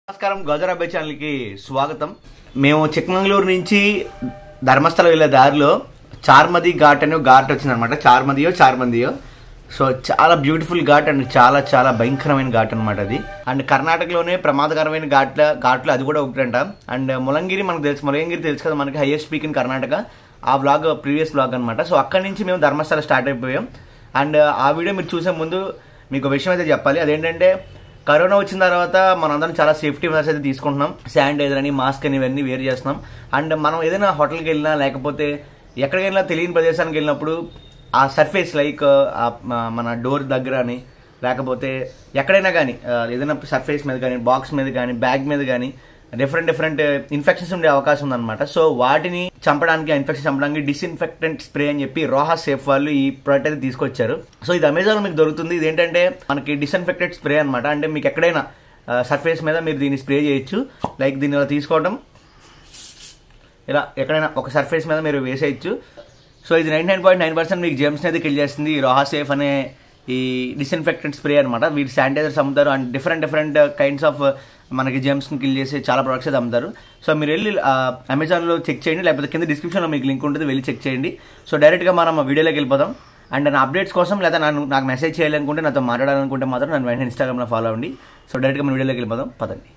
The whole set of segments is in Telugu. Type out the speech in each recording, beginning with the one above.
నమస్కారం గోజరాబాయ్ ఛానల్కి స్వాగతం మేము చిక్కమంగళూరు నుంచి ధర్మస్థలం వెళ్ళే దారిలో చార్మది ఘాట్ అనే ఒక ఘాట్ వచ్చిందనమాట చార్మదియో చార్మందియో సో చాలా బ్యూటిఫుల్ ఘాట్ అండ్ చాలా చాలా భయంకరమైన ఘాట్ అనమాట అది అండ్ కర్ణాటకలోనే ప్రమాదకరమైన ఘాట్ల ఘాట్లు అది కూడా ఒకటంట అండ్ ములంగిరి మనకు తెలుసు ములంగిరి తెలుసు కదా మనకి హైయెస్ట్ పీక్ ఇన్ కర్ణాటక ఆ బ్లాగ్ ప్రీవియస్ బ్లాగ్ అనమాట సో అక్కడి నుంచి మేము ధర్మస్థలం స్టార్ట్ అయిపోయాం అండ్ ఆ వీడియో మీరు చూసే ముందు మీకు ఒక విషయం అయితే చెప్పాలి అదేంటంటే కరోనా వచ్చిన తర్వాత మనందరం చాలా సేఫ్టీ మెజర్స్ అయితే తీసుకుంటున్నాం శానిటైజర్ అని మాస్క్ అని ఇవన్నీ వేర్ చేస్తున్నాం అండ్ మనం ఏదైనా హోటల్కి వెళ్ళినా లేకపోతే ఎక్కడికి వెళ్ళినా తెలియని ప్రదేశానికి వెళ్ళినప్పుడు ఆ సర్ఫేస్ లైక్ మన డోర్ దగ్గర అని లేకపోతే ఎక్కడైనా కానీ ఏదైనా సర్ఫేస్ మీద కానీ బాక్స్ మీద కానీ బ్యాగ్ మీద కానీ డిఫరెంట్ డిఫరెంట్ ఇన్ఫెక్షన్స్ ఉండే అవకాశం ఉందన్నమాట సో వాటిని చంపడానికి ఇన్ఫెక్షన్ చంపడానికి డిస్ఇన్ఫెక్టెంట్ స్ప్రే అని చెప్పి రోహా సేఫ్ వాళ్ళు ఈ ప్రోడక్ట్ అయితే తీసుకొచ్చారు సో ఇది అమెజాన్ మీకు దొరుకుతుంది ఇది ఏంటంటే మనకి డిస్ఇన్ఫెక్టెడ్ స్ప్రే అనమాట అంటే మీకు ఎక్కడైనా సర్ఫేస్ మీద మీరు దీన్ని స్ప్రే చేయొచ్చు లైక్ దీన్ని ఇలా తీసుకోవడం ఇలా ఎక్కడైనా ఒక సర్ఫేస్ మీద మీరు వేసేయచ్చు సో ఇది nine nine point nine percent మీకు జెమ్స్ అయితే కిల్ చేస్తుంది ఈ రోహా సేఫ్ అనే ఈ డిస్ఇన్ఫెక్టెంట్ స్ప్రే అనమాట వీటి శానిటైజర్స్ అమ్ముతారు and different different kinds of మనకి జెమ్స్ని కిల్ చేసే చాలా ప్రొడక్ట్స్ అయితే అమ్ముతారు సో మీరు వెళ్ళి అమెజాన్లో చెక్ చేయండి లేకపోతే కింద డిస్క్రిప్షన్లో మీకు లింక్ ఉంటుంది వెళ్ళి చెక్ చేయండి సో డైరెక్ట్గా మనం వీడియోలోకి వెళ్ళిపోదాం అండ్ నా అప్డేట్స్ కోసం లేదా నన్ను నాకు మెసేజ్ చేయాలనుకుంటే నాతో మాట్లాడాలనుకుంటే మాత్రం నన్ను వెంటనే ఇన్స్టాగ్రామ్లో ఫాలో అవ్వండి సో డైరెక్ట్గా మన వీడియోలోకి వెళ్ళిపోదాం పదండి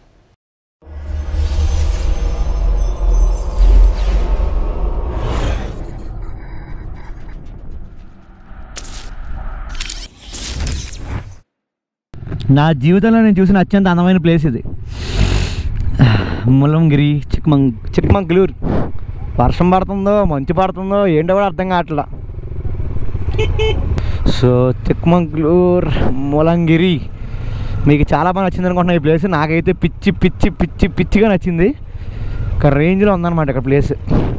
నా జీవితంలో నేను చూసిన అత్యంత అందమైన ప్లేస్ ఇది ముల్లంగిరి చిక్మంగ్ చిక్మంగళూరు వర్షం పడుతుందో మంచు పడుతుందో ఏంటో కూడా అర్థం కావట్లా సో చిక్మంగళూరు ములంగిరి మీకు చాలా బాగా నచ్చింది అనుకుంటున్నా ఈ ప్లేస్ నాకైతే పిచ్చి పిచ్చి పిచ్చి పిచ్చిగా నచ్చింది ఒక రేంజ్లో ఉందన్నమాట ఇక్కడ ప్లేస్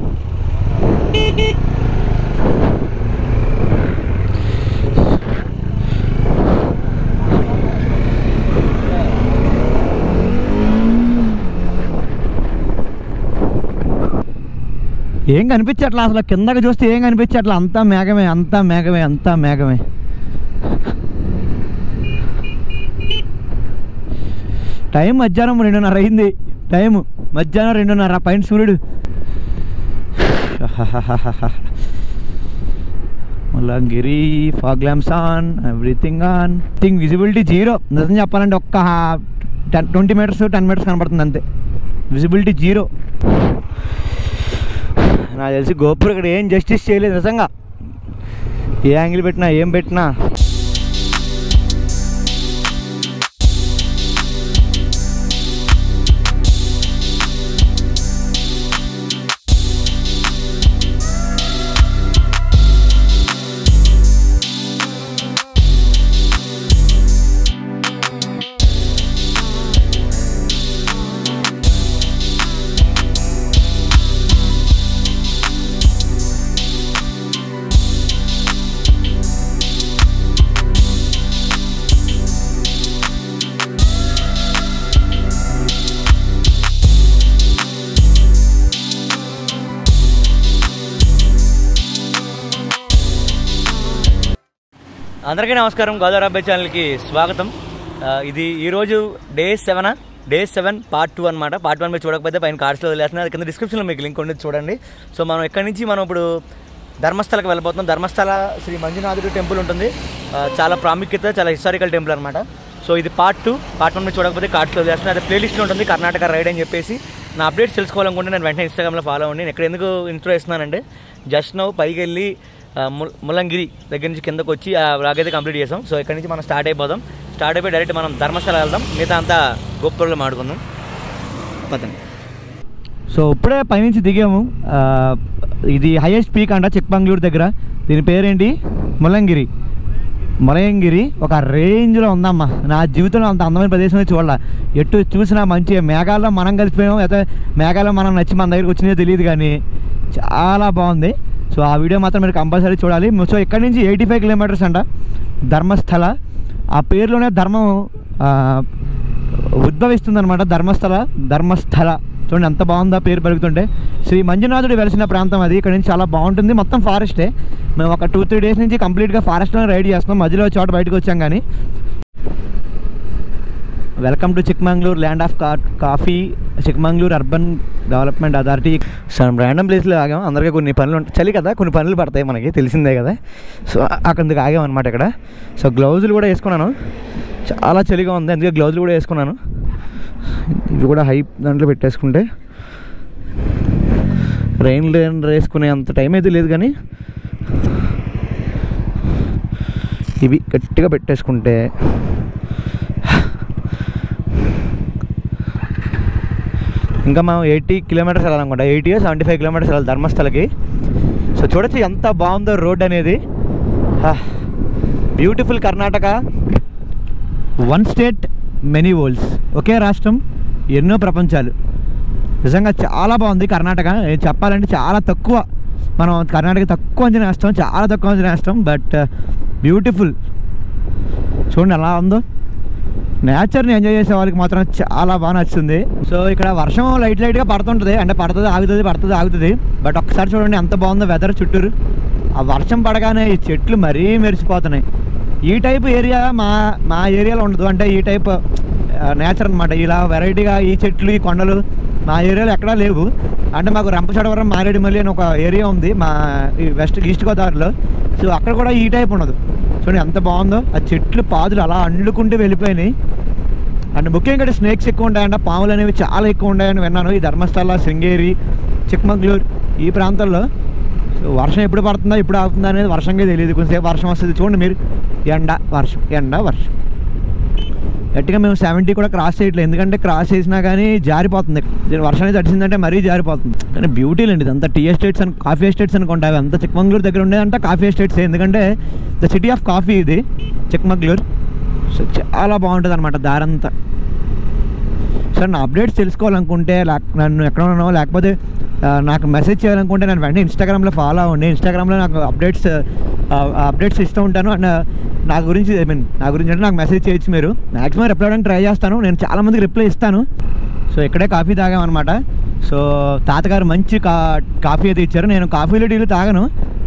ఏం కనిపించట్లా అసలు కిందకి చూస్తే ఏం కనిపించట్లా అంతా మేఘమే అంతా మేఘమే అంతా మేఘమే టైం మధ్యాహ్నం రెండున్నర అయింది టైం మధ్యాహ్నం రెండున్నర పైన సూర్యుడు Mullangiri fog lamps on everything on thing visibility zero నిజం చెప్పాలంటే ఒక్క ten twenty metres ten metres కనపడుతుంది అంతే విజిబిలిటీ జీరో నాకు తెలిసి గోపురం ఇక్కడ ఏం జస్టిస్ చేయలేదు నిజంగా ఏ యాంగిల్ పెట్టినా ఏం పెట్టినా అందరికీ నమస్కారం గోదావరి అబ్బాయి ఛానల్కి స్వాగతం ఆ, ఇది ఈరోజు day seven day seven part two అనమాట పార్ట్ వన్ మీరు చూడకపోతే పైన కార్డ్స్లో వదిలేస్తున్నారు కింద డిస్క్రిప్షన్లో మీకు లింక్ ఉండేది చూడండి సో మనం ఇక్కడి నుంచి మనం ఇప్పుడు ధర్మస్థలకు వెళ్ళిపోతున్నాం ధర్మస్థల శ్రీ మంజునాథుడు టెంపుల్ ఉంటుంది ఆ, చాలా ప్రాముఖ్యత చాలా హిస్టారికల్ టెంపుల్ అనమాట సో ఇది పార్ట్ టూ పార్ట్ వన్ మీరు చూడకపోతే కార్డ్స్లో వదిలేస్తున్నారు అది ప్లేలిస్ట్లో ఉంటుంది కర్ణాటక రైడ్ అని చెప్పేసి నా అప్డేట్స్ తెలుసుకోవాలనుకుంటే నేను వెంటనే ఇన్స్టాగ్రామ్లో ఫాలో అవ్వండి నేను ఇక్కడ ఎందుకు ఇంట్రో ఇస్తున్నానంటే జస్ట్ నవ్వు పైకి వెళ్ళి ఆ, ముల్- ముల్లంగిరి దగ్గర నుంచి కిందకు వచ్చి ఆ వ్లాగ్ అయితే కంప్లీట్ చేసాం సో ఇక్కడ నుంచి మనం స్టార్ట్ అయిపోదాం స్టార్ట్ అయిపోయి డైరెక్ట్ మనం ధర్మస్థల వెళ్దాం మిగతా అంతా గోపురంలో మాడుకుందాం పదండి సో ఇప్పుడే పైనుంచి దిగాము ఆ, ఇది హైయెస్ట్ పీక్ అంట చిక్మంగళూరు దగ్గర దీని పేరేంటి ముల్లంగిరి ములయంగిరి ఒక రేంజ్లో ఉందమ్మా నా జీవితంలో అంత అందమైన ప్రదేశం చూడాల ఎటు చూసినా మంచి మేఘాల్లో మనం కలిసిపోయాం అయితే మేఘాల్లో మనం నచ్చి మన దగ్గరికి వచ్చినాయో తెలియదు కానీ చాలా బాగుంది సో ఆ వీడియో మాత్రం మీరు కంపల్సరీ చూడాలి సో ఇక్కడి నుంచి ఎయిటీ ఫైవ్ కిలోమీటర్స్ అంట ధర్మస్థల ఆ పేరులోనే ధర్మం ఆ, ఉద్భవిస్తుంది అనమాట ధర్మస్థల ధర్మస్థల చూడండి ఎంత బాగుందో ఆ పేరు పలుకుతుంటే శ్రీ మంజునాథుడు వెలిసిన ప్రాంతం అది ఇక్కడ నుంచి చాలా బాగుంటుంది మొత్తం ఫారెస్టే మేము ఒక టూ త్రీ డేస్ నుంచి కంప్లీట్గా ఫారెస్ట్లో రైడ్ చేస్తున్నాం మధ్యలో ఒక చోట బయటకు వచ్చాం కానీ welcome to Chikmagalur land of coffee Chikmagalur urban development authority so random ప్లేస్లో ఆగాం అందరికీ కొన్ని పనులు ఉంటాయి చలి కదా కొన్ని పనులు పడతాయి మనకి తెలిసిందే కదా సో అక్కడికి ఆగాం అనమాట ఇక్కడ సో గ్లౌజులు కూడా వేసుకున్నాను చాలా చలిగా ఉంది అందుకే గ్లౌజులు కూడా వేసుకున్నాను ఇవి కూడా హై దాంట్లో పెట్టేసుకుంటే రెయిన్ రెయిన్ వేసుకునే అంత టైం అయితే లేదు కానీ ఇవి గట్టిగా పెట్టేసుకుంటే ఇంకా మనం ఎయిటీ కిలోమీటర్స్ వెళ్ళాలనుకుంటా ఎయిటీ సెవెంటీ ఫైవ్ కిలోమీటర్స్ వెళ్ళాలి ధర్మస్థలకి సో చూడొచ్చు ఎంత బాగుందో రోడ్ అనేది beautiful Karnataka one state many worlds ఒకే రాష్ట్రం ఎన్నో ప్రపంచాలు నిజంగా చాలా బాగుంది కర్ణాటక ఏ చెప్పాలంటే చాలా తక్కువ మనం కర్ణాటక తక్కువ అంచనా వేస్తాం చాలా తక్కువ అంచనా వేస్తాం బట్ బ్యూటిఫుల్ చూడండి ఎలా ఉందో నేచర్ని ఎంజాయ్ చేసే వాళ్ళకి మాత్రం చాలా బాగా నచ్చుతుంది సో ఇక్కడ వర్షం లైట్ లైట్గా పడుతుంటుంది అంటే పడుతుంది ఆగుతుంది పడుతుంది ఆగుతుంది బట్ ఒక్కసారి చూడండి ఎంత బాగుందో వెదర్ చుట్టూరు ఆ వర్షం పడగానే ఈ చెట్లు మరీ మెరిసిపోతున్నాయి ఈ టైప్ ఏరియా మా మా ఏరియాలో ఉండదు అంటే ఈ టైప్ నేచర్ అనమాట ఇలా వెరైటీగా ఈ చెట్లు ఈ కొండలు మా ఏరియాలో ఎక్కడా లేవు అంటే మాకు రంపచోడవరం మారేడుమల్లి అని ఒక ఏరియా ఉంది మా ఈ వెస్ట్ ఈస్ట్ గోదావరిలో సో అక్కడ కూడా ఈ టైప్ ఉండదు చూడండి ఎంత బాగుందో ఆ చెట్లు పాదులు అలా అండ్లుకుంటూ వెళ్ళిపోయినాయి అండ్ ముఖ్యంగా స్నేక్స్ ఎక్కువ ఉంటాయంట పాములు అనేవి చాలా ఎక్కువ ఉంటాయని విన్నాను ఈ ధర్మస్థల శృంగేరి చిక్మగళూరు ఈ ప్రాంతాల్లో సో వర్షం ఎప్పుడు పడుతుందా ఎప్పుడు ఆగుతుందా అనేది వర్షంగా తెలియదు కొంచెంసేపు వర్షం వస్తుంది చూడండి మీరు ఎండ వర్షం ఎండ వర్షం గట్టిగా మేము సెవెంటీ కూడా క్రాస్ చేయట్లేదు ఎందుకంటే క్రాస్ చేసినా కానీ జారిపోతుంది దీని వర్షం అనేది తడిసిందంటే మరీ జారిపోతుంది కానీ బ్యూటీ అండి ఇదంతా టీ ఎస్టేట్స్ అని కాఫీ ఎస్టేట్స్ అనుకుంటా అవి అంతా చిక్మంగళూరు దగ్గర ఉండేదంటే కాఫీ ఎస్టేట్స్ ఎందుకంటే ద సిటీ ఆఫ్ కాఫీ ఇది చిక్మంగళూరు సో చాలా బాగుంటుంది అనమాట దారంతా సార్ నా అప్డేట్స్ తెలుసుకోవాలనుకుంటే లేక నన్ను ఎక్కడ ఉన్నానో లేకపోతే ఆ, నాకు మెసేజ్ చేయాలనుకుంటే నేను వెంటనే ఇన్స్టాగ్రామ్లో ఫాలో అవ్వండి ఇన్స్టాగ్రామ్లో నాకు అప్డేట్స్ అప్డేట్స్ ఇస్తూ ఉంటాను అండ్ నా గురించి ఐ మీన్ నా గురించి అంటే నాకు మెసేజ్ చేయొచ్చు మీరు మ్యాక్సిమం రిప్లై అవ్వడానికి ట్రై చేస్తాను నేను చాలా మందికి రిప్లై ఇస్తాను సో ఇక్కడే కాఫీ తాగామన్నమాట సో తాతగారు మంచి కా కాఫీ అయితే ఇచ్చారు నేను కాఫీలు టీలు తాగను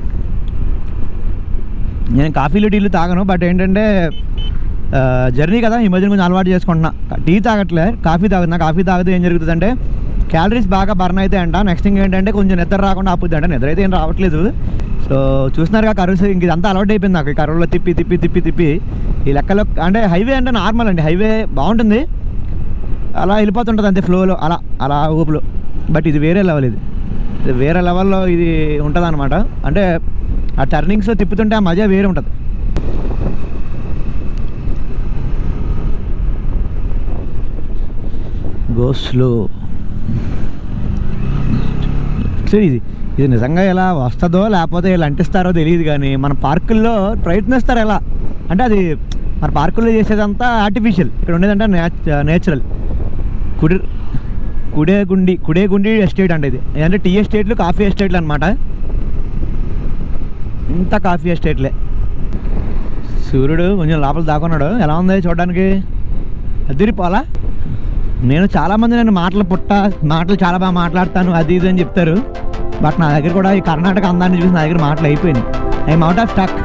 నేను కాఫీలు టీలు తాగను బట్ ఏంటంటే ఆ, జర్నీ కదా ఈ మధ్యన కొంచెం అలవాటు చేసుకుంటున్నా టీ తాగట్లే కాఫీ తాగుతున్నా కాఫీ తాగితే ఏం జరుగుతుందంటే క్యాలరీస్ బాగా బర్న్ అయితే అంట నెక్స్ట్ థింగ్ ఏంటంటే కొంచెం నిద్ర రాకుండా ఆపుద్ది అంట నిద్ర అయితే ఏం రావట్లేదు సో చూస్తున్నారుగా కరువు ఇంక ఇదంతా అలవాటు అయిపోయింది నాకు ఈ కరువులో తిప్పి తిప్పి తిప్పి తిప్పి ఈ లెక్కలో అంటే హైవే అంటే నార్మల్ అండి హైవే బాగుంటుంది అలా వెళ్ళిపోతుంటుంది అంతే ఫ్లోలో అలా అలా ఊపులో బట్ ఇది వేరే లెవెల్ ఇది ఇది వేరే లెవెల్లో ఇది ఉంటుంది అనమాట అంటే ఆ టర్నింగ్స్లో తిప్పుతుంటే ఆ మజా వేరే ఉంటుంది గో స్లో సో ఇది ఇది నిజంగా ఎలా వస్తుందో లేకపోతే ఇలా అంటిస్తారో తెలియదు కానీ మన పార్కుల్లో ప్రయత్నిస్తారు ఎలా అంటే అది మన పార్కుల్లో చేసేదంతా ఆర్టిఫిషియల్ ఇక్కడ ఉండేదంటే నేచురల్ కుడి కుడేగుండి కుడేగుండి ఎస్టేట్ అంటే ఇది అంటే టీ ఎస్టేట్లు కాఫీ ఎస్టేట్లు అనమాట ఇంత కాఫీ ఎస్టేట్లే సూర్యుడు కొంచెం లోపల దాక్కున్నాడు ఎలా ఉంది చూడడానికి అదిరిపోలా నేను చాలామంది నేను మాటలు పుట్ట మాటలు చాలా బాగా మాట్లాడతాను అది ఇది అని చెప్తారు బట్ నా దగ్గర కూడా ఈ కర్ణాటక అందాన్ని చూసి నా దగ్గర మాటలు అయిపోయినాయి ఐఎమ్ అవుట్ ఆఫ్ స్టాక్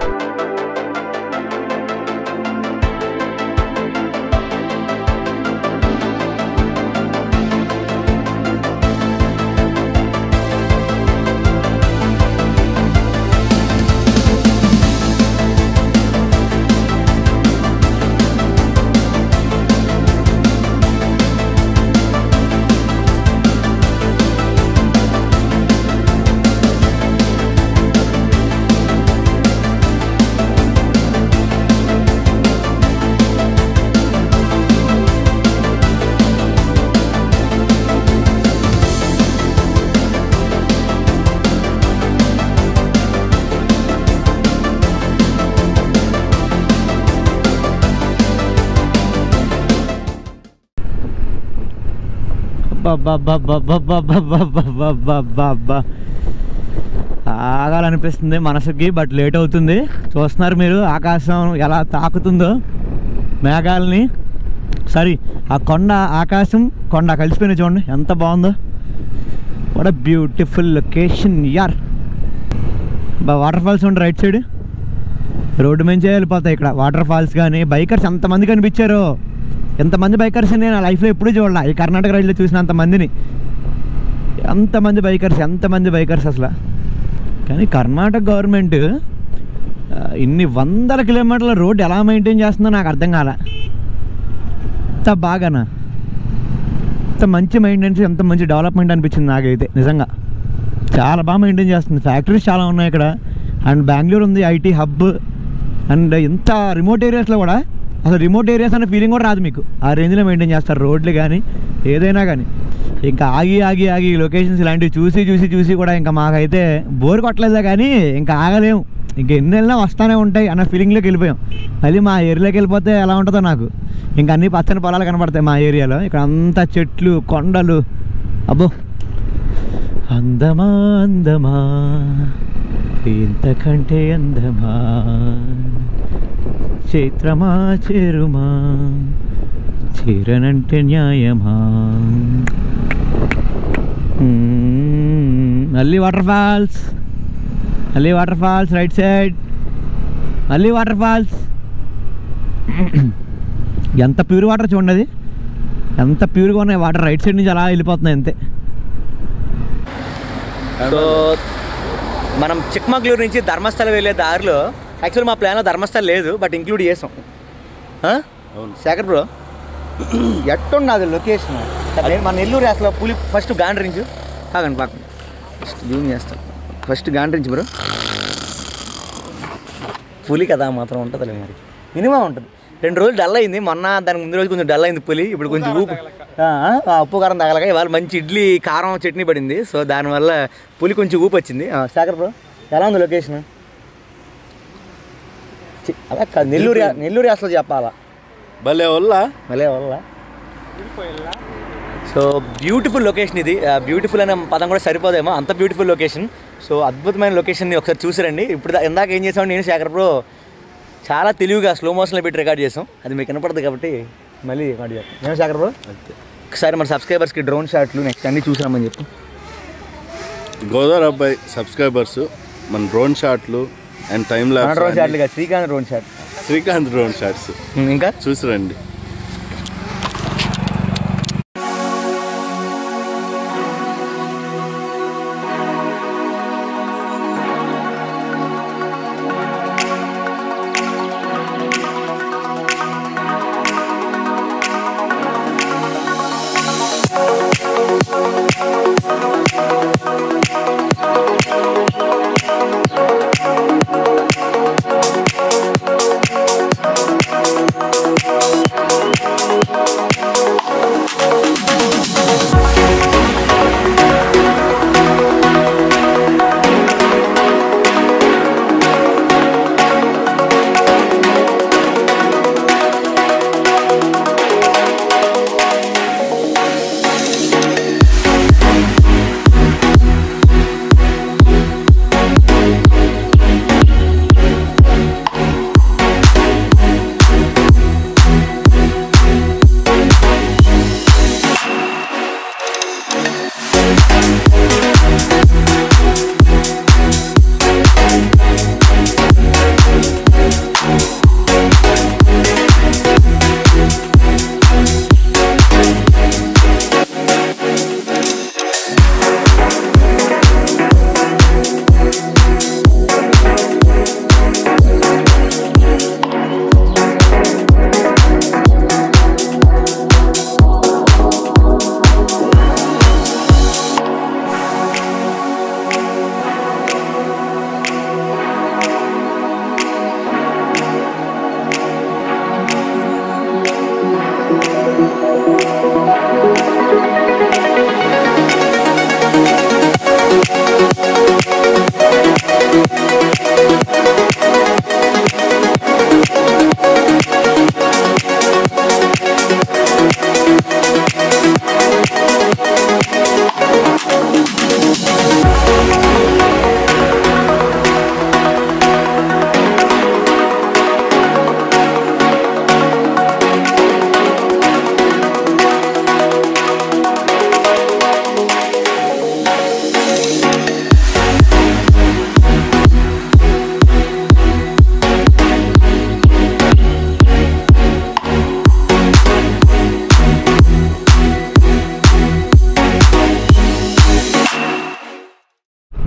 అబ్బబ్బబ్బబ్బబ్బబ్బబ్బబ్బబ్బబ్బబ్బ. ఆగాలనిపిస్తుంది మనసుకి బట్ లేట్ అవుతుంది చూస్తున్నారు మీరు ఆకాశం ఎలా తాకుతుందో మేఘాలని సారీ ఆ కొండ ఆకాశం కొండ కలిసిపోయినాయి చూడండి ఎంత బాగుందో వాట్ బ్యూటిఫుల్ లొకేషన్ యార్ బా వాటర్ ఫాల్స్ ఉండి రైట్ సైడ్ రోడ్డు మంచిగా వెళ్ళిపోతాయి ఇక్కడ వాటర్ ఫాల్స్ కానీ బైకర్స్ ఎంతమంది కనిపించారు ఎంతమంది బైకర్స్ నేను నా లైఫ్లో ఎప్పుడూ చూడాల ఈ కర్ణాటక రైడ్లో చూసినంత మందిని ఎంతమంది బైకర్స్ ఎంతమంది బైకర్స్ అసలు కానీ కర్ణాటక గవర్నమెంట్ ఆ, ఇన్ని వందల కిలోమీటర్ల రోడ్ ఎలా మెయింటైన్ చేస్తుందో నాకు అర్థం కాల ఎంత బాగానా ఎంత మంచి మెయింటెనెన్స్ ఎంత మంచి డెవలప్మెంట్ అనిపించింది నాకైతే నిజంగా చాలా బాగా మెయింటైన్ చేస్తుంది ఫ్యాక్టరీస్ చాలా ఉన్నాయి ఇక్కడ అండ్ బెంగళూరు ఉంది ఐటీ హబ్ అండ్ ఇంత రిమోట్ ఏరియాస్లో కూడా అసలు రిమోట్ ఏరియాస్ అనే ఫీలింగ్ కూడా రాదు మీకు ఆ రేంజ్లో మెయింటైన్ చేస్తారు రోడ్లు కానీ ఏదైనా కానీ ఇంకా ఆగి ఆగి ఆగి లొకేషన్స్ ఇలాంటివి చూసి చూసి చూసి కూడా ఇంకా మాకైతే బోర్ కొట్టలేదా కానీ ఇంకా ఆగలేము ఇంకా ఎన్ని వెళ్ళినా వస్తానే ఉంటాయి అన్న ఫీలింగ్లోకి వెళ్ళిపోయాం మళ్ళీ మా ఏరియాలోకి వెళ్ళిపోతే ఎలా ఉంటుందో నాకు ఇంకా అన్ని పచ్చని పొలాలు కనబడతాయి మా ఏరియాలో ఇక్కడ అంతా చెట్లు కొండలు అబ్బో అందమా అందమా ఇంతకంటే అందమా చైత్రమా చేరుమా చేరనంటే న్యాయమా మ్మ్. మళ్ళీ వాటర్ ఫాల్స్ మళ్ళీ వాటర్ ఫాల్స్ రైట్ సైడ్ మళ్ళీ వాటర్ ఫాల్స్ ఎంత ప్యూర్ వాటర్ చూడండి అది ఎంత ప్యూర్గా ఉన్నాయి వాటర్ రైట్ సైడ్ నుంచి అలా వెళ్ళిపోతున్నాయి అంతే సో మనం చిక్మగళూరు నుంచి ధర్మస్థలం వెళ్ళే దారిలో యాక్చువల్ మా ప్లాన్లో ధర్మస్థలం లేదు బట్ ఇంక్లూడ్ చేసాం ఆ? అవును శేఖర్ బ్రో ఎట్టున్నది లొకేషన్ నేను మన నెల్లూరు అసలు పులి ఫస్ట్ గాండ్రించు కాకండి పాకండి ఫస్ట్ జూమ్ చేస్తాం ఫస్ట్ గాండ్రించు బ్రో పులి కదా మాత్రం ఉంటుందిలే మరి మినిమం ఉంటుంది రెండు రోజులు డల్ అయింది మొన్న దానికి ముందు రోజు కొంచెం డల్ అయింది పులి ఇప్పుడు కొంచెం ఊపు ఆ, ఆ, ఉప్పు కారం తగలక ఇవాళ మంచి ఇడ్లీ కారం చట్నీ పడింది సో దానివల్ల పులి కొంచెం ఊపు వచ్చింది ఆ, శేఖర్ బ్రో ఎలా ఉంది లొకేషన్ చి- అలా కాదు నెల్లూరు నెల్లూరు అసలు చెప్పాలా భలే వల్ల మళ్ళీ వల్ల సో బ్యూటిఫుల్ లొకేషన్ ఇది బ్యూటిఫుల్ అనే పదం కూడా సరిపోదేమో అంత బ్యూటిఫుల్ లొకేషన్ సో అద్భుతమైన లొకేషన్ని ఒకసారి చూసిరండి ఇప్పుడు దా- ఇందాక ఏం చేసాం నేను శేఖర్ బ్రో చాలా తెలివిగా స్లో మోషన్లో పెట్టి రికార్డ్ చేసాం అది మీకు వినపడదు కాబట్టి మళ్ళీ రికార్డ్ చేస్తాం నేను శేఖర్ బ్రో ఒకసారి మన సబ్స్క్రైబర్స్కి డ్రోన్ షాట్లు నెక్స్ట్ అన్నీ చూసినామని చెప్పి గోదావరి అబ్బాయి సబ్స్క్రైబర్స్ మన డ్రోన్ షాట్లు అండ్ టైం మన డ్రోన్ ల్యాబ్స్ షాట్లు కాదు Srikanth drone shot Srikanth drone shots ఇంకా చూసి రండి Thank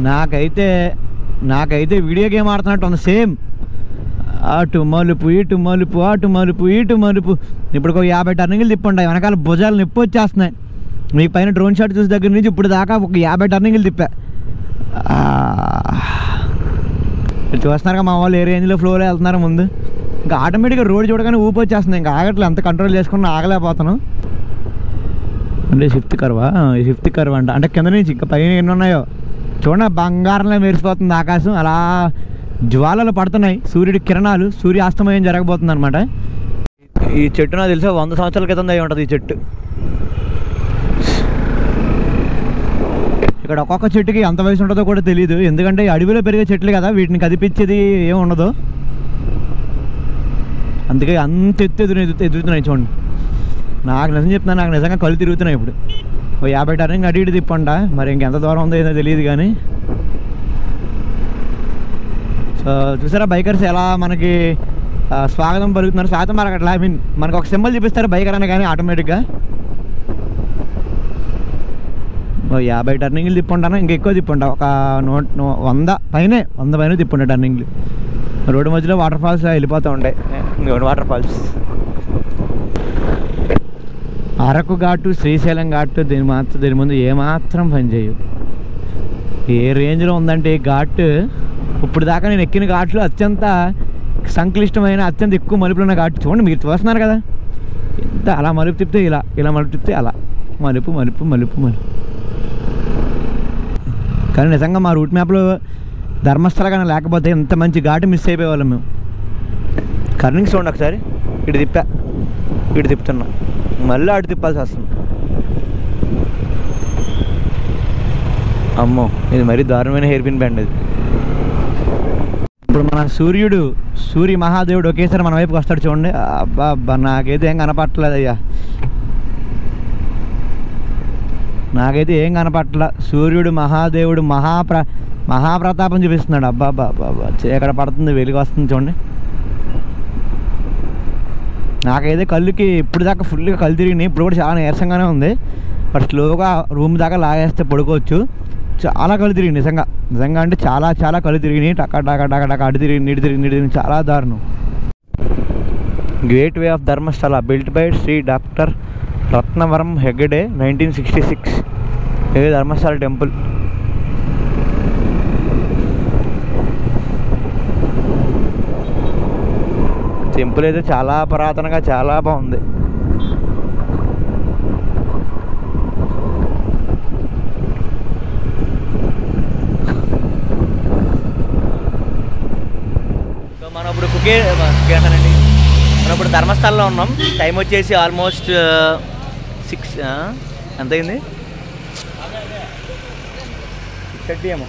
నాకైతే నాకైతే వీడియో గేమ్ ఆడుతున్నట్టు ఉంది సేమ్ అటు మలుపు ఇటు మలుపు అటు మలుపు ఇటు మలుపు ఇప్పుడు ఒక యాభై టర్నింగ్లు తిప్పండి వెనకాల భుజాలు నొప్పి వచ్చేస్తున్నాయి మీ పైన డ్రోన్ షాట్ చూసి దగ్గర నుంచి ఇప్పుడు దాకా ఒక యాభై టర్నింగ్లు తిప్పా ఆ. మీరు చూస్తున్నారుగా మా వాళ్ళు ఏ రేంజ్లో ఫ్లోలో వెళ్తున్నారు ముందు ఇంకా ఆటోమేటిక్గా రోడ్ చూడగానే ఊపి వచ్చేస్తుంది ఇంకా ఆగట్లేదు ఎంత కంట్రోల్ చేసుకున్నా ఆగలేకపోతాను అంటే షిఫ్ట్ కర్వా ఈ షిఫ్ట్ కర్వ్ అంట అంటే కింద నుంచి ఇంకా పైన ఎన్ని ఉన్నాయో చూడండి బంగారంలో మెరిసిపోతుంది ఆకాశం అలా జ్వాలలు పడుతున్నాయి సూర్యుడి కిరణాలు సూర్యాస్తమయం జరగబోతుంది అనమాట ఈ చెట్టు నాకు తెలిసి వంద సంవత్సరాల క్రితం అయి ఉంటుంది ఈ చెట్టు ఇక్కడ ఒక్కొక్క చెట్టుకి ఎంత వయసు ఉంటుందో కూడా తెలియదు ఎందుకంటే ఈ అడవిలో పెరిగే చెట్లు కదా వీటిని కదిపించేది ఏం ఉండదు అందుకే అంత ఎత్తు ఎదురు ఎదురు ఎదుగుతున్నాయి చూడండి నాకు నిజం చెప్తున్నాను నాకు నిజంగా కళ్ళు తిరుగుతున్నాయి ఇప్పుడు ఓ యాభై టర్నింగ్ అటు ఇటు తిప్పంట మరి ఇంకెంత దూరం ఉందో ఏదో తెలియదు కానీ సో చూసారా బైకర్స్ ఎలా మనకి ఆ, స్వాగతం పలుకుతున్నారు స్వాగతం పలకట్లా ఐ మీన్ మనకు ఒక సింబల్ చూపిస్తారు బైకర్ అని కానీ ఆటోమేటిక్గా ఓ యాభై టర్నింగ్లు తిప్పుంటాను ఇంకా ఎక్కువ తిప్పుంటా ఒక నూ నూ- వంద పైనే వంద పైన తిప్పుంటా టర్నింగ్లు రోడ్డు మధ్యలో వాటర్ ఫాల్స్ వెళ్ళిపోతూ ఉంటాయి ఇంకోటి వాటర్ ఫాల్స్ అరకు ఘాటు శ్రీశైలం ఘాటు దీని మాత్రం దీని ముందు ఏమాత్రం పనిచేయవు ఏ రేంజ్లో ఉందంటే ఈ ఘాట్ ఇప్పుడు దాకా నేను ఎక్కిన ఘాట్లో అత్యంత సంక్లిష్టమైన అత్యంత ఎక్కువ మలుపులు ఉన్న ఘాట్ చూడండి మీరు చూస్తున్నారు కదా ఎంత అలా మలుపు తిప్పితే ఇలా ఇలా మలుపు తిప్పితే అలా మలుపు మలుపు మలుపు మలుపు కానీ నిజంగా మా రూట్ మ్యాప్లో ధర్మస్థల కానీ లేకపోతే ఇంత మంచి ఘాటు మిస్ అయిపోయేవాళ్ళం మేము కర్నింగ్స్ చూడండి ఒకసారి ఇటు తిప్పా ఇటు తిప్పుతున్నా మళ్ళీ అటు తిప్పాల్సి వస్తుంది అమ్మో ఇది మరీ దారుణమైన హెయిర్ పిన్ బ్యాండ్ ఇది ఇప్పుడు మన సూర్యుడు సూర్య మహాదేవుడు ఒకేసారి మన వైపుకి వస్తాడు చూడండి అబ్బా అబ్బా నాకైతే ఏం కనపట్టలేదు అయ్యా నాకైతే ఏం కనపట్ల సూర్యుడు మహాదేవుడు మహాప్ర మహాప్రతాపం చూపిస్తున్నాడు అబ్బా అబ్బా అబ్బా అబ్బా ఎక్కడ పడుతుంది వెలుగు వస్తుంది చూడండి నాకైతే కళ్ళుకి ఇప్పుడు దాకా ఫుల్గా కళ్ళు తిరిగినాయి ఇప్పుడు కూడా చాలా నీరసంగానే ఉంది బట్ స్లోగా రూమ్ దాకా లాగేస్తే పడుకోవచ్చు చాలా కళ్ళు తిరిగి నిజంగా నిజంగా అంటే చాలా చాలా కళ్ళు తిరిగినాయి టక టక టక టక అటు తిరిగి ఇటు తిరిగి ఇటు తిరిగి చాలా దారుణం gate way of Dharmasthala built by Shri doctor Ratnavarma Heggade nineteen sixty six ఇది ధర్మస్థల టెంపుల్ టెంపుల్ అయితే చాలా పురాతనంగా చాలా బాగుంది సో మనం ఇప్పుడు కుకే కుకే అంటానండి మనం ఇప్పుడు ధర్మస్థలంలో ఉన్నాం టైం వచ్చేసి ఆల్మోస్ట్ సిక్స్ ఎంత అయింది సిక్స్ థర్టీ ఏమో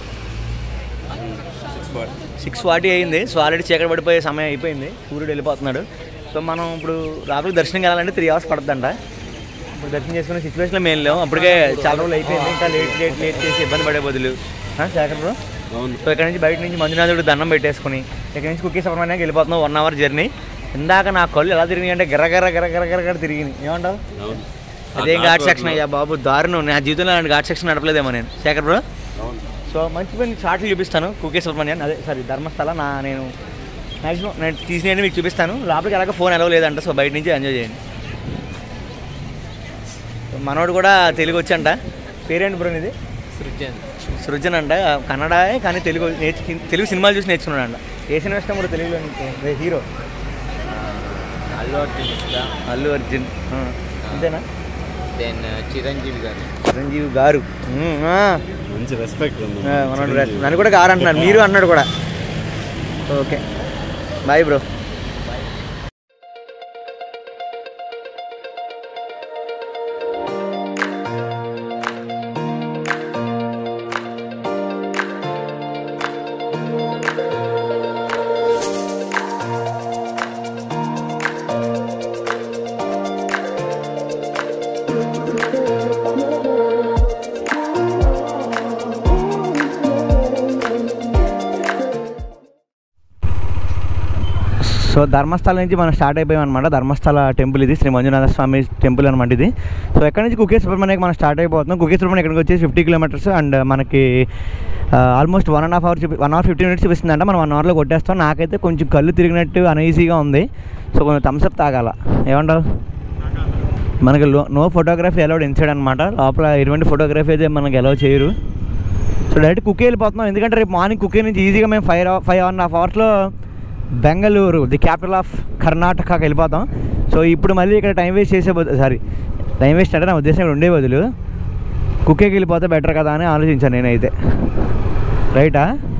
సిక్స్ ఫార్టీ అయింది సో ఆల్రెడీ చీకటి పడిపోయే సమయం అయిపోయింది సూర్యుడు వెళ్ళిపోతున్నాడు సో మనం ఇప్పుడు రాత్రి దర్శనం వెళ్ళాలంటే త్రీ అవర్స్ పడుతుందంట ఇప్పుడు దర్శనం చేసుకునే సిచ్యువేషన్లో మేము లేము అప్పటికే చాలా రోజులు అయిపోయింది ఇంకా లేట్ లేట్ లేట్ చేసి ఇబ్బంది పడే బదులు ఆ, శేఖర్ బ్రో అవును సో ఇక్కడ నుంచి బయట నుంచి మంజునాథుడు దండం పెట్టేసుకుని ఇక్కడ నుంచి కుక్కీ సుబ్రహ్మణ్యానికి వెళ్ళిపోతున్నాం వన్ అవర్ జర్నీ ఇందాక నా కళ్ళు ఎలా తిరిగినాయి అంటే గర్ర గర్ర గర్ర గర్ర గర్ర గర్ర తిరిగినాయి ఏమంటావు అవును అదేం ఘాట్ సెక్షన్ అయ్యా బాబు దారుణం నా జీవితంలో అలాంటి ఘాట్ సెక్షన్ నడపలేదేమో నేను శేఖర్ బ్రో అవును సో మంచి మంచి షార్ట్లు చూపిస్తాను కుకే సుబ్రహ్మణ్యాన్ని అదే సారీ ధర్మస్థల నా నేను మ్యాక్సిమం నేను తీసినవి మీకు చూపిస్తాను లోపలికి ఎలాగ ఫోన్ ఎలా లేదంట సో బయట నుంచి ఎంజాయ్ చేయండి సో మనోడు కూడా తెలుగు వచ్చంట పేరేంటి బ్రో ఇది సృజన్ సృజన్ అంట కన్నడే కానీ తెలుగు నేర్చు తెలుగు సినిమాలు చూసి నేర్చుకున్నాడు అంట ఏ సినిమా ఇష్టం కూడా తెలుగులో నీకు? హీరో అల్లు అర్జున్ ఇష్టం అల్లు అర్జున్ ఆ, అంతేనా దెన్ చిరంజీవి గారు చిరంజీవి గారు ఉమ్, ఆ. మంచి రెస్పెక్ట్ ఉంది ఆ, మనోడు రా- నన్ను కూడా గారు అంటున్నారు మీరు అన్నాడు కూడా okay bye bro so Dharmasthala నుంచి మనం స్టార్ట్ అయిపోయాం అనమాట ధర్మస్థల టెంపుల్ ఇది శ్రీ మంజునాథ స్వామి టెంపుల్ అనమాట ఇది సో ఎక్కడి నుంచి కుకే సుబ్రహ్మణ్యకి మనం స్టార్ట్ అయిపోతున్నాం కుకే సుబ్రహ్మణ్యం ఇక్కడికి వచ్చేసి ఫిఫ్టీ కిలోమీటర్స్ అండ్ మనకి almost one and half hour చూపి వన్ అవర్ ఫిఫ్టీ మినిట్స్ చూపిస్తుందంట మనం వన్ అవర్లో కొట్టేస్తాం నాకైతే కొంచెం కళ్ళు తిరిగినట్టు అనీజీగా ఉంది సో కొంచెం థమ్స్అప్ తాగాల ఏమంటావు మనకి లో నో ఫోటోగ్రఫీ అలౌడ్ ఇన్సైడ్ అనమాట లోపల ఎటువంటి ఫోటోగ్రఫీ అయితే మనకి అలౌ చేయరు సో డైరెక్ట్ కుకే వెళ్ళిపోతున్నాం ఎందుకంటే రేపు మార్నింగ్ కుకే నుంచి ఈజీగా మేము ఫైవ్ ఫైవ్ అండ్ హాఫ్ అవర్స్లో బెంగళూరు ది క్యాపిటల్ ఆఫ్ కర్ణాటకకి వెళ్ళిపోతాం సో ఇప్పుడు మళ్ళీ ఇక్కడ టైం వేస్ట్ చేసే బదులు సారీ టైం వేస్ట్ అంటే నా ఉద్దేశం ఇక్కడ ఉండే బదులు కుక్కేకి వెళ్ళిపోతే బెటర్ కదా అని ఆలోచించాను నేనైతే రైటా